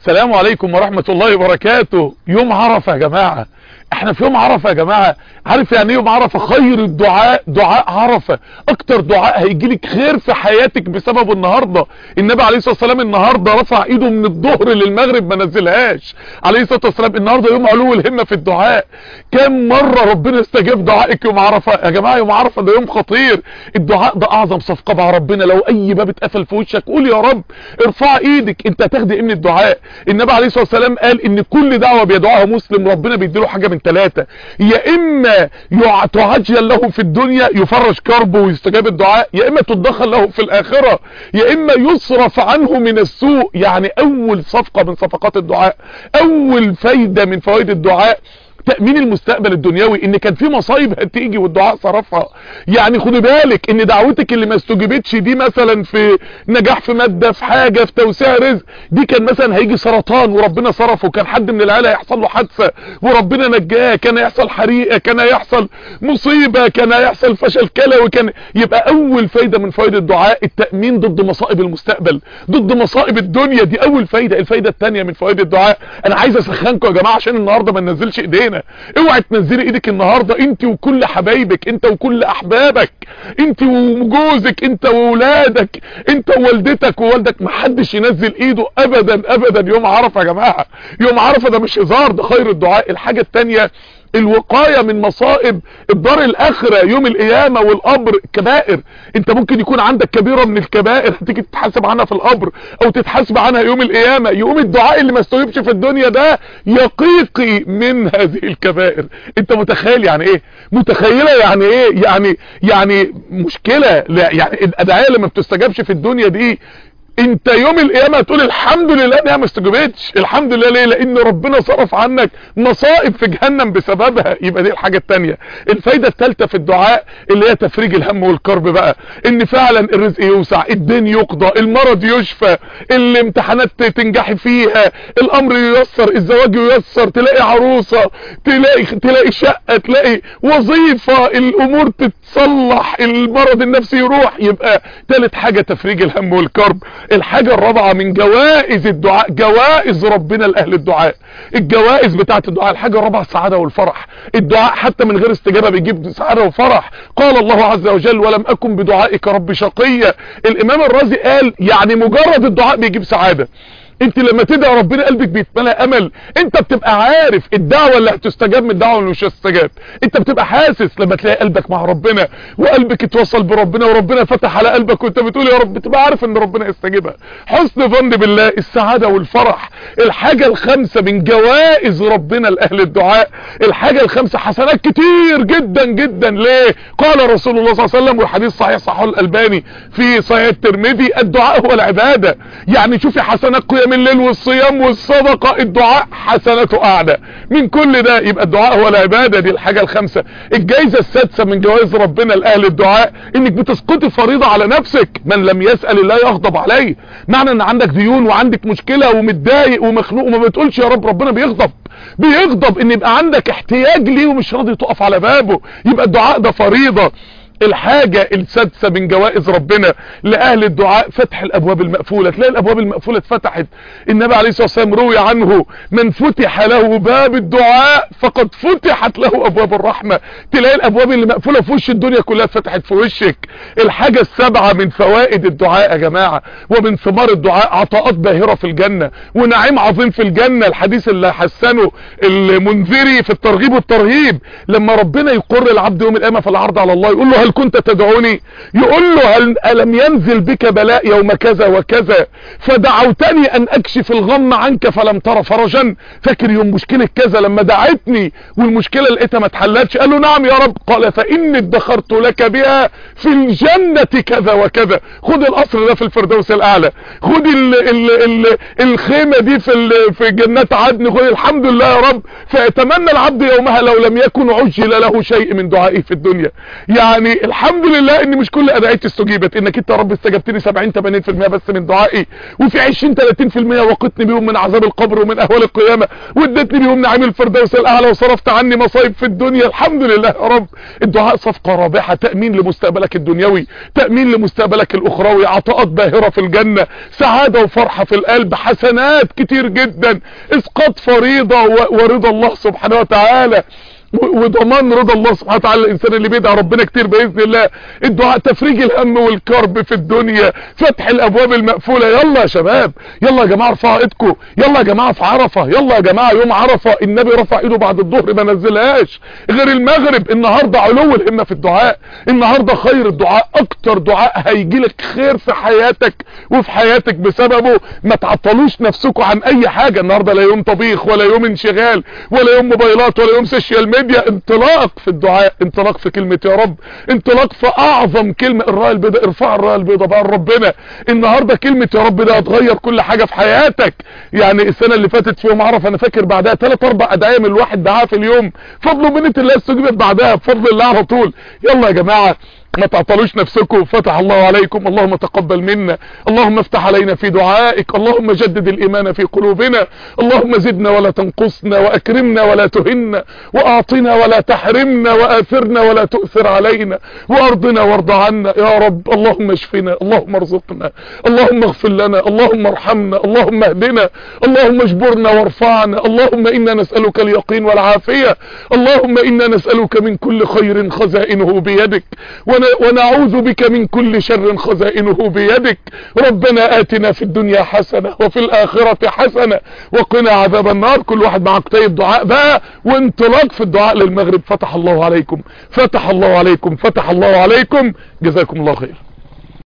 السلام عليكم ورحمة الله وبركاته يوم عرفة يا جماعة احنا في يوم عرفة يا جماعة عارف يعني يوم عرفة خير الدعاء دعاء عرفة اكتر دعاء هيجيلك خير في حياتك بسببه النهاردة النبي عليه الصلاة والسلام النهاردة رفع ايده من الظهر للمغرب ما نزلهاش عليه الصلاة والسلام النهاردة يوم علو الهمة في الدعاء كم مرة ربنا استجاب دعائك يوم عرفة يا جماعة يوم عرفة ده يوم خطير الدعاء ده اعظم صفقة مع ربنا لو اي باب اتقفل في وشك قول يا رب ارفع ايدك انت هتاخدي ايه من الدعاء النبي عليه الصلاة والسلام قال ان كل دعوة بيدعوها مسلم ربنا بيديله حاجة من ثلاثة يا اما تعجل له في الدنيا يفرج كربه ويستجاب الدعاء يا اما تدخل له في الاخرة يا اما يصرف عنه من السوء يعني اول صفقة من صفقات الدعاء اول فايدة من فوائد الدعاء تأمين المستقبل الدنيوي ان كان في مصايب هتيجي والدعاء صرفها يعني خدي بالك ان دعوتك اللي ما استجابتش دي مثلا في نجاح في مادة في حاجة في توسيع رزق دي كان مثلا هيجي سرطان وربنا صرفه كان حد من العيله هيحصل له حادثة وربنا نجاه كان هيحصل حريقة كان هيحصل مصيبة كان هيحصل فشل كلوي كان يبقى اول فايدة من فوائد الدعاء التأمين ضد مصائب المستقبل ضد مصائب الدنيا دي اول فايدة الفايدة الثانية من فوائد الدعاء انا عايز اسخنكم يا جماعة عشان النهاردة ما ننزلش ايدينا اوعي تنزلي ايدك النهاردة انت وكل حبايبك انت وكل احبابك انت وجوزك انت وولادك انت ووالدتك ووالدك محدش ينزل ايده ابدا ابدا يوم عرفة يا جماعة يوم عرفة ده مش هزار ده خير الدعاء الحاجة التانية الوقاية من مصائب الدار الاخرة يوم القيامة والقبر كبائر انت ممكن يكون عندك كبيرة من الكبائر هتيجي تتحاسب عنها في القبر او تتحاسب عنها يوم القيامة يقوم الدعاء اللي ما استويبش في الدنيا ده يقيقي من هذه الكبائر انت متخيل يعني ايه متخيلة يعني ايه يعني يعني مشكلة لا يعني الادعية اللي ما بتستجابش في الدنيا دي انت يوم القيامة تقول الحمد لله انها ما استجابتش الحمد لله ليه لان ربنا صرف عنك مصائب في جهنم بسببها يبقى دي الحاجة التانية الفايدة التالتة في الدعاء اللي هي تفريج الهم والكرب بقى ان فعلا الرزق يوسع الدين يقضى المرض يشفى الامتحانات تنجحي فيها الامر ييسر الزواج ييسر تلاقي عروسة تلاقي تلاقي شقة تلاقي وظيفة الامور تتصلح المرض النفسي يروح يبقى تالت حاجة تفريج الهم والكرب الحاجة الرابعة من جوائز الدعاء جوائز ربنا لأهل الدعاء الجوائز بتاعت الدعاء الحاجة الرابعة السعادة والفرح الدعاء حتى من غير استجابة بيجيب سعادة وفرح قال الله عز وجل ولم أكن بدعائك رب شقية الإمام الرازي قال يعني مجرد الدعاء بيجيب سعادة انت لما تدعي ربنا قلبك بيتملى امل انت بتبقى عارف الدعوة اللي هتستجاب من الدعوة اللي مش هتستجاب انت بتبقى حاسس لما تلاقي قلبك مع ربنا وقلبك اتوصل بربنا وربنا فتح على قلبك وانت بتقول يا رب تبقى عارف ان ربنا يستجيبها حسن ظن بالله السعادة والفرح الحاجة الخامسة من جوائز ربنا لأهل الدعاء الحاجة الخامسة حسنات كتير جدا جدا ليه قال رسول الله صلى الله عليه وسلم والحديث صحيح صحيح الألباني في صحيح الترمذي الدعاء هو العبادة يعني شوفي حسنات قيام الليل والصيام والصدقة الدعاء حسناته اعلى من كل ده يبقى الدعاء هو العبادة دي الحاجة الخامسة الجايزة السادسة من جوائز ربنا لأهل الدعاء انك بتسقطي فريضة على نفسك من لم يسأل الله يغضب عليه معنى ان عندك ديون وعندك مشكلة ومتضايق ومخنوق وما بتقولش يا رب ربنا بيغضب بيغضب ان يبقى عندك احتياج ليه ومش راضي تقف على بابه يبقى الدعاء ده فريضة الحاجة السادسة من جوائز ربنا لأهل الدعاء فتح الأبواب المقفولة تلاقي الأبواب المقفولة اتفتحت النبي عليه الصلاة والسلام روي عنه من فتح له باب الدعاء فقد فتحت له أبواب الرحمة تلاقي الأبواب اللي مقفولة في وش الدنيا كلها اتفتحت في وشك الحاجة السابعة من فوائد الدعاء يا جماعة ومن ثمار الدعاء عطاءات باهرة في الجنة ونعيم عظيم في الجنة الحديث اللي حسنه المنذري في الترغيب والترهيب لما ربنا يقر العبد يوم القيامة في العرض على الله يقول له هل كنت تدعوني يقول له هل ألم ينزل بك بلاء يوم كذا وكذا فدعوتني أن أكشف الغم عنك فلم ترى فرجا فاكر يوم مشكلة كذا لما دعتني والمشكلة لقيتها ما اتحلتش قال له نعم يا رب قال فإني ادخرت لك بها في الجنة كذا وكذا خد القصر ده في الفردوس الأعلى خد ال ال ال الخيمة دي في في جنات عدن خد الحمد لله يا رب فيتمنى العبد يومها لو لم يكن عجل له شيء من دعائه في الدنيا يعني يعني الحمد لله ان مش كل ادعيتي استجيبت انك انت يا رب استجبت لي 70 80% بس من دعائي وفي 20 30% وقتني بيهم من عذاب القبر ومن اهوال القيامه واديتني بيهم نعيم الفردوس الاعلى وصرفت عني مصايب في الدنيا الحمد لله يا رب الدعاء صفقه رابحه تامين لمستقبلك الدنيوي تامين لمستقبلك الاخروي عطاءات باهره في الجنه سعاده وفرحه في القلب حسنات كتير جدا اسقاط فريضه ورضا الله سبحانه وتعالى وضمان رضا الله سبحانه وتعالى الانسان اللي بيدعي ربنا كتير باذن الله الدعاء تفريج الهم والكرب في الدنيا فتح الابواب المقفوله يلا يا شباب يلا يا جماعه ارفعوا ايدكم يلا يا جماعه في عرفه يلا يا جماعه يوم عرفه النبي رفع ايده بعد الظهر ما نزلهاش غير المغرب النهارده علو الهمه في الدعاء النهارده خير الدعاء اكتر دعاء هيجي لك خير في حياتك وفي حياتك بسببه ما تعطلوش نفسكم عن اي حاجه النهارده لا يوم طبيخ ولا يوم انشغال ولا يوم موبايلات ولا يوم سوشيال ميديا انطلاق في الدعاء انطلاق في كلمة يا رب انطلاق في اعظم كلمة الراية البيضاء ارفع الراية البيضاء بقى ربنا النهاردة كلمة يا رب ده هتغير كل حاجة في حياتك يعني السنة اللي فاتت في يوم عرف انا فاكر بعدها ثلاث اربع ادعية من الواحد دعاها في اليوم فضل منة الله استجيبت بعدها بفضل الله على طول يلا يا جماعة ما تعطلوش نفسكم فتح الله عليكم اللهم تقبل منا اللهم افتح علينا في دعائك اللهم جدد الايمان في قلوبنا اللهم زدنا ولا تنقصنا واكرمنا ولا تهنا واعطنا ولا تحرمنا واثرنا ولا تؤثر علينا وارضنا وارض عنا يا رب اللهم اشفنا اللهم ارزقنا اللهم اغفر لنا اللهم ارحمنا اللهم اهدنا اللهم اجبرنا وارفعنا اللهم انا نسألك اليقين والعافية اللهم انا نسألك من كل خير خزائنه بيدك ونعوذ بك من كل شر خزائنه بيدك ربنا آتنا في الدنيا حسنة وفي الآخرة حسنة وقنا عذاب النار كل واحد معاه كتيب دعاء بقى وانطلاق في الدعاء للمغرب فتح الله عليكم فتح الله عليكم فتح الله عليكم جزاكم الله خير